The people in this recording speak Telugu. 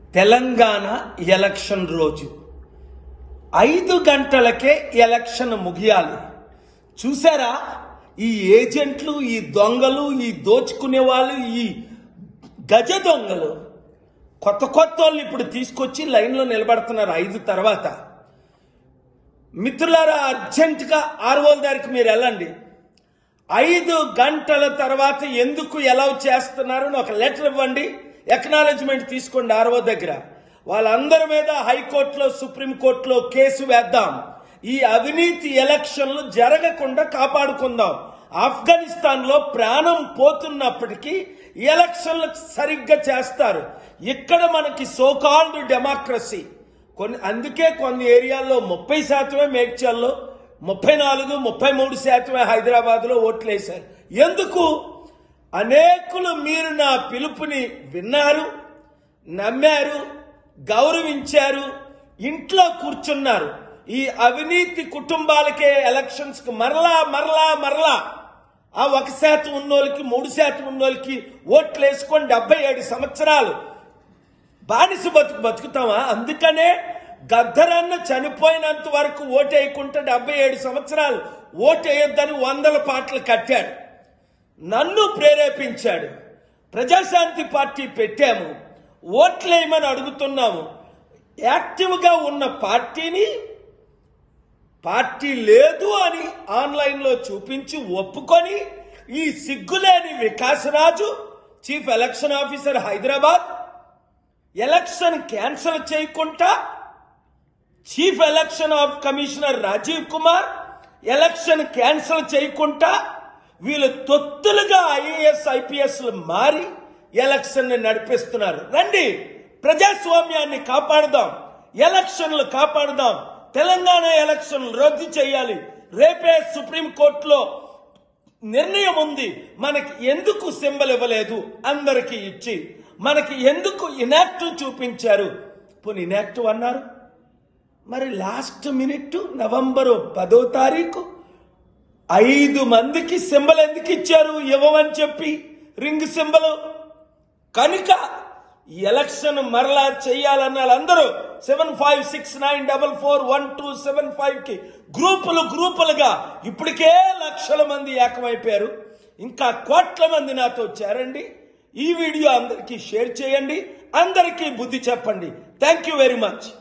తెలంగాణ ఎలక్షన్ రోజు ఐదు గంటలకే ఎలక్షన్ ముగియాలి చూసారా ఈ ఏజెంట్లు ఈ దొంగలు ఈ దోచుకునే వాళ్ళు ఈ గజ దొంగలు కొత్త కొత్త వాళ్ళు ఇప్పుడు తీసుకొచ్చి లైన్లో నిలబడుతున్నారు ఐదు తర్వాత మిత్రులారా అర్జెంటుగా ఆర్వోల దగ్గరికి మీరు వెళ్ళండి ఐదు గంటల తర్వాత ఎందుకు ఎలా చేస్తున్నారు అని ఒక లెటర్ ఇవ్వండి ఎక్నాలజ్మెంట్ తీసుకోండి ఆర్వో దగ్గర వాళ్ళందరి మీద హైకోర్టులో సుప్రీంకోర్టులో కేసు వేద్దాం ఈ అవినీతి ఎలక్షన్లు జరగకుండా కాపాడుకుందాం ఆఫ్ఘనిస్తాన్ లో ప్రాణం పోతున్నప్పటికీ ఎలక్షన్లు సరిగ్గా చేస్తారు ఇక్కడ మనకి సోకాల్డ్ డెమోక్రసీ కొన్ని అందుకే కొన్ని ఏరియాల్లో ముప్పై శాతమే మేడ్చల్లో ముప్పై నాలుగు ముప్పై మూడు శాతమే హైదరాబాద్లో ఓట్లు వేశారు ఎందుకు అనేకులు మీరు నా పిలుపుని విన్నారు నమ్మారు గౌరవించారు ఇంట్లో కూర్చున్నారు ఈ అవినీతి కుటుంబాలకే ఎలక్షన్స్ కు మరలా మరలా మరలా ఆ ఒక శాతం ఉన్నోళ్ళకి మూడు శాతం ఉన్నోళ్ళకి ఓట్లు వేసుకొని డెబ్బై ఏడు సంవత్సరాలు బానిస బతుకు బతుకుతామా అందుకనే గద్దరన్న చనిపోయినంత వరకు ఓటు వేయకుంటే డెబ్బై ఏడు సంవత్సరాలు ఓటు వేయొద్దని వందల పాటలు కట్టాడు నన్ను ప్రేరేపించాడు ప్రజాశాంతి పార్టీ పెట్టాము ఓట్లేయమని అడుగుతున్నాము యాక్టివ్గా ఉన్న పార్టీని పార్టీ లేదు అని ఆన్లైన్లో చూపించి ఒప్పుకొని ఈ సిగ్గులేని Vikasraju chief election officer Hyderabad election cancel చేయకుండా chief election of commissioner Rajiv Kumar election cancel చేయకుండా వీళ్ళు తొత్తులుగా ఐఏఎస్ ఐపీఎస్ మారి ఎలక్షన్ నడిపిస్తున్నారు రండి ప్రజాస్వామ్యాన్ని కాపాడుదాం ఎలక్షన్లు కాపాడుదాం తెలంగాణ ఎలక్షన్లు రద్దు చేయాలి రేపే సుప్రీంకోర్టులో నిర్ణయం ఉంది మనకి ఎందుకు సింబల్ ఇవ్వలేదు అందరికి ఇచ్చి మనకి ఎందుకు ఇనాక్టివ్ చూపించారు పోనీ ఇనాక్టివ్ అన్నారు మరి లాస్ట్ మినిట్ నవంబరు పదో తారీఖు ఐదు మందికి సింబల్ ఎందుకు ఇచ్చారు ఇవ్వమని చెప్పి రింగ్ సింబల్ కనుక ఈ ఎలక్షన్ మరలా చేయాలన్న వాళ్ళందరూ seven five six nine double four one two seven five కి గ్రూపులు గ్రూపులుగా ఇప్పటికే లక్షల మంది ఏకమైపోయారు ఇంకా కోట్ల మంది నాతో చేరండి ఈ వీడియో అందరికీ షేర్ చేయండి అందరికీ బుద్ధి చెప్పండి థ్యాంక్ యూ వెరీ మచ్